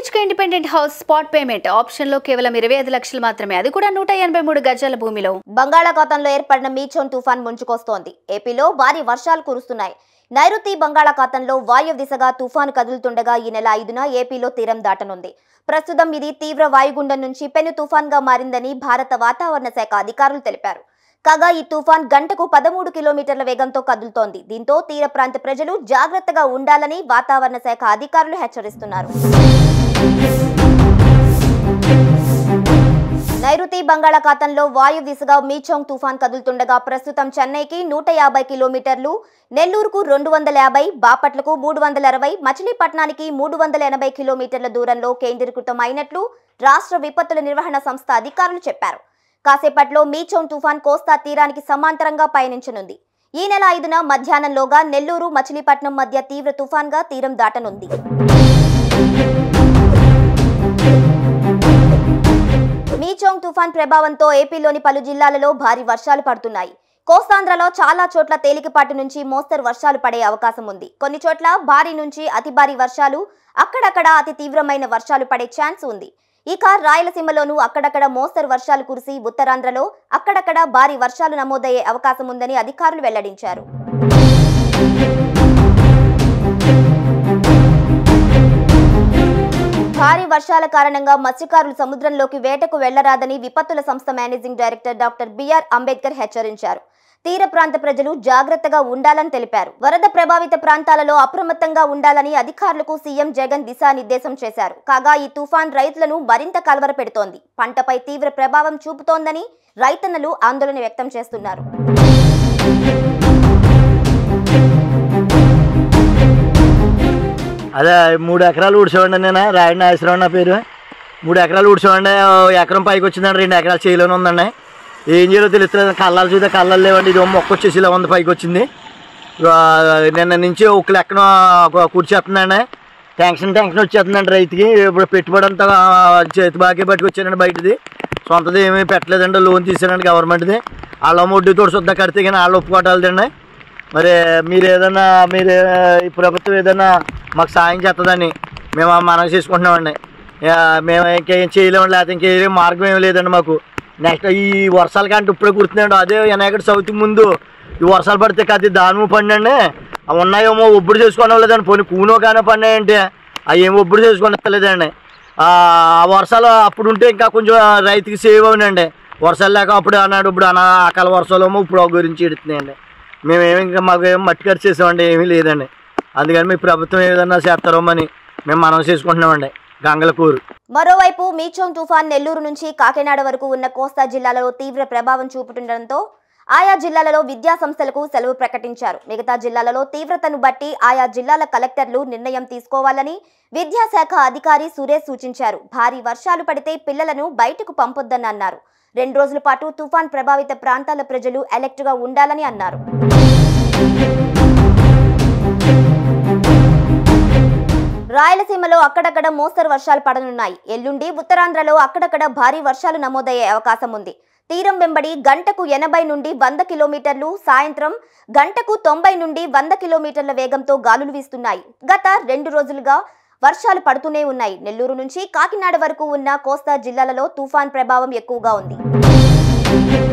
BHK independent house spot payment option లో కేవలం ఇరవై ఐదు లక్షలు మాత్రమే అది కూడా నూట ఎనభై మూడు గజాల భూమిలో బంగాళాఖాతంలో ఏర్పడిన మీచోన్ తుఫాన్ ముంచుకొస్తోంది ఏపీలో భారీ వర్షాలు కురుస్తున్నాయి నైరుతి బంగాళాఖాతంలో వాయు దిశగా తుఫాను కదులుతుండగా ఈ నెల ఐదున ఏపీలో తీరం దాటనుంది ప్రస్తుతం ఇది తీవ్ర వాయుగుండం నుంచి పెను తుఫాన్గా మారిందని భారత వాతావరణ శాఖ అధికారులు తెలిపారు కాగా ఈ తుఫాన్ గంటకు పదమూడు కిలోమీటర్ల వేగంతో కదులుతోంది దీంతో తీర ప్రాంత ప్రజలు జాగ్రత్తగా ఉండాలని వాతావరణ శాఖ అధికారులు హెచ్చరిస్తున్నారు నైరుతి బంగాళాఖాతంలో వాయు దిశగా మీచోంగ్ తుఫాన్ కదులుతుండగా ప్రస్తుతం చెన్నైకి నూట యాభై కిలోమీటర్లు నెల్లూరుకు రెండు వందల యాభై బాపట్లకు మూడు వందల అరవై మచిలీపట్నానికి మూడు వందల ఎనభై కిలోమీటర్ల దూరంలో కేంద్రీకృతం అయినట్లు రాష్ట్ర విపత్తుల నిర్వహణ సంస్థ అధికారులు చెప్పారు కాసేపట్లో మీచోంగ్ తుఫాన్ కోస్తా తీరానికి సమాంతరంగా పయనించనుంది ఈ నెల ఐదున మధ్యాహ్నంలోగా నెల్లూరు మచిలీపట్నం మధ్య తీవ్ర తుఫాన్గా తీరం దాటనుంది మీచోంగ్ తుఫాన్ ప్రభావంతో ఏపీలోని పలు జిల్లాలలో భారీ వర్షాలు పడుతున్నాయి కోస్తాంధ్రలో చాలా చోట్ల తేలికపాటి నుంచి మోస్తరు వర్షాలు పడే అవకాశం ఉంది కొన్ని చోట్ల భారీ నుంచి అతి భారీ వర్షాలు అక్కడక్కడ అతి తీవ్రమైన వర్షాలు పడే ఛాన్స్ ఉంది ఇక రాయలసీమలోనూ అక్కడక్కడ మోస్తరు వర్షాలు కురిసి ఉత్తరాంధ్రలో అక్కడక్కడ భారీ వర్షాలు నమోదయ్యే అవకాశం ఉందని అధికారులు వెల్లడించారు భారీ వర్షాల కారణంగా మత్స్యకారులు సముద్రంలోకి వేటకు వెళ్లరాదని విపత్తుల సంస్థ managing director doctor BR Ambedkar హెచ్చరించారు తీర ప్రాంత ప్రజలు జాగ్రత్తగా ఉండాలని తెలిపారు వరద ప్రభావిత ప్రాంతాలలో అప్రమత్తంగా ఉండాలని అధికారులకు సీఎం జగన్ దిశానిర్దేశం చేశారు కాగా ఈ తుఫాన్ రైతులను మరింత కలవరపెడుతోంది పంటపై తీవ్ర ప్రభావం చూపుతోందని రైతన్నలు ఆందోళన వ్యక్తం చేస్తున్నారు అదే మూడు ఎకరాలు ఊడ్చేవాడి నేను రాయడి నాగేశ్వరరావు నా పేరు మూడు ఎకరాలు ఊడ్చేవాడి ఎకరం పైకి వచ్చిందండి రెండు ఎకరాలు చేయలోనే ఉందండి ఏం చేయాలో తెలుస్తుంది కళ్ళాలు చూస్తే కళ్ళాలు లేవండి ఇది మొక్క వచ్చేసి ఇలా ఉంది పైకి వచ్చింది ఆ, నిన్న నుంచి ఒక లెక్కన కూర్చేస్తుందండి టెన్షన్ టెన్షన్ వచ్చేస్తుందండి రైతుకి ఇప్పుడు పెట్టుబడి అంతా ఆ, చేతి బాగా పట్టుకొచ్చానండి బయటది సొంతది ఏమీ పెట్టలేదండి లోన్ తీసానండి గవర్నమెంట్ది వాళ్ళ మొడ్డు తోడు శుద్ధ కడితే కానీ వాళ్ళు ఒప్పుకోవటాలండి మరి మీరు ఏదైనా మీరు ఈ ప్రభుత్వం ఏదైనా మాకు సాయం చేస్తుందని మేము మనం చేసుకుంటున్నామండి ఆ, మేము ఇంకేం చేయలేము లేకపోతే ఇంకేం మార్గం ఏం లేదండి మాకు నెక్స్ట్ ఈ వర్షాల కంటే ఇప్పుడే కుడుతున్నాడు అదే వినాయకుడు చవితి ముందు ఈ వర్షాలు పడితే కది దానిము పండండి అవి ఉన్నాయేమో ఒప్పుడు చేసుకోవడం లేదండి పోనీ కూనో కానీ పడినాయంటే అవి ఏమో ఒప్పుడు చేసుకోలేదండి ఆ ఆ వర్షాలు అప్పుడు ఉంటే ఇంకా కొంచెం రైతుకి సేవ్ అవునండి వర్షాలు లేక అప్పుడు అన్నాడు ఇప్పుడు అన అకాల వర్షాలేమో ఇప్పుడు ఆ గురించి ఎడుతున్నాయండి మేమేమి ఇంకా మాకు ఏం మట్టి ఖర్చు చేసామండి ఏమీ లేదండి అందుకని మీ ప్రభుత్వం ఏదన్నా చేస్తారోమని మేము మనం చేసుకుంటున్నామండి గంగలకూరు మరోవైపు మీచోంగ్ తుఫాన్ నెల్లూరు నుంచి కాకినాడ వరకు ఉన్న కోస్తా జిల్లాలలో తీవ్ర ప్రభావం చూపుతుండటంతో ఆయా జిల్లాలలో విద్యా సంస్థలకు సెలవు ప్రకటించారు మిగతా జిల్లాలలో తీవ్రతను బట్టి ఆయా జిల్లాల కలెక్టర్లు నిర్ణయం తీసుకోవాలని విద్యాశాఖ అధికారి సురేష్ సూచించారు భారీ వర్షాలు పడితే పిల్లలను బయటకు పంపొద్దని అన్నారు రెండు రోజుల పాటు తుఫాన్ ప్రభావిత ప్రాంతాల ప్రజలు అలర్ట్గా ఉండాలని అన్నారు రాయలసీమలో అక్కడక్కడ మోస్తరు వర్షాలు పడనున్నాయి ఎల్లుండి ఉత్తరాంధ్రలో అక్కడక్కడ భారీ వర్షాలు నమోదయ్యే అవకాశం ఉంది తీరం వెంబడి గంటకు ఎనభై నుండి వంద కిలోమీటర్లు సాయంత్రం గంటకు తొంభై నుండి వంద కిలోమీటర్ల వేగంతో గాలులు వీస్తున్నాయి గత రెండు రోజులుగా వర్షాలు పడుతూనే ఉన్నాయి నెల్లూరు నుంచి కాకినాడ వరకు ఉన్న కోస్తా జిల్లాలలో తుఫాన్ ప్రభావం ఎక్కువగా ఉంది